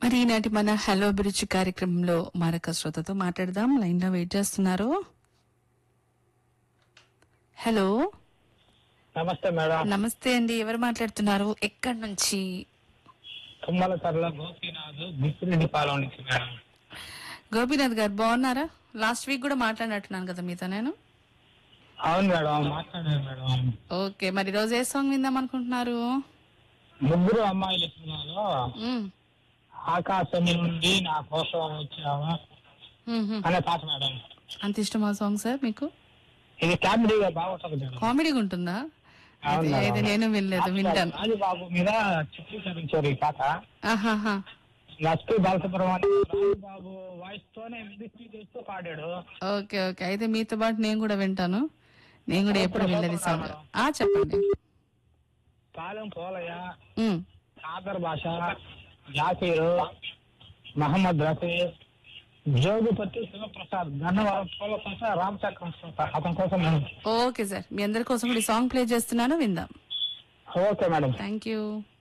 మరి ఈనాటి మన హలో అభిరుచి కార్యక్రమంలో మరొక శ్రోతతో మాట్లాడదాం లైన్ లో వెయిట్ చేస్తున్నారు హలో నమస్తే మేడం నమస్తే అండి ఎవరు మాట్లాడుతున్నారు ఎక్కడి నుంచి తుమ్మల సరళ గోపీనాథ్ బిసిరెడ్డి పాలెం నుంచి మేడం గోపీనాథ్ గారు బాగున్నారా లాస్ట్ వీక్ కూడా మాట్లాడినట్టున్నాను కదా మీతో నేను అవును మేడం మాట్లాడాను మేడం ఓకే మరి రోజు ఏ సాంగ్ విందాం అనుకుంటున్నారు ముగ్గురు అమ్మాయిల సినిమాలో మ్మ్. ఆకాశం నుండి నా కోసం వచ్చావా మ్మ్, మ్మ్. అనే పాట మేడం అంత ఇష్టమా సాంగ్ సార్ మీకు ఇది కామెడీగా బాగుంటుంది మేడం కామెడీగా ఉంటుందా అవును అయితే- అయితే మేడం. నేను వినలేదు వింటాను రాజుబాబు మీద చిత్రీకరించారు ఈ పాట ఆహాహా ఎస్పి బాలసుబ్రహ్మణ్యం రాజుబాబు వాయిస్ తోనే మిమిక్రీ చేస్తూ పాడాడు ఓకే ఓకే అయితే మీతో పాటు నేను కూడా వింటాను నేను కూడా ఎప్పుడు వినలేదు సాంగ్ ఆ చెప్పండి పాలెం పోలయ్య మ్మ్. ఆదర్ భాష జాకీరు మహమ్మద్ రఫీ జోగుపతి శివప్రసాద్ గన్నవరం పూల కోసం రామచక్రం అతని కోసం ఓకే సార్ మీ అందరి కోసం కూడా ఈ సాంగ్ ప్లే చేస్తున్నాను విందాం ఓకే మేడం థ్యాంక్ యూ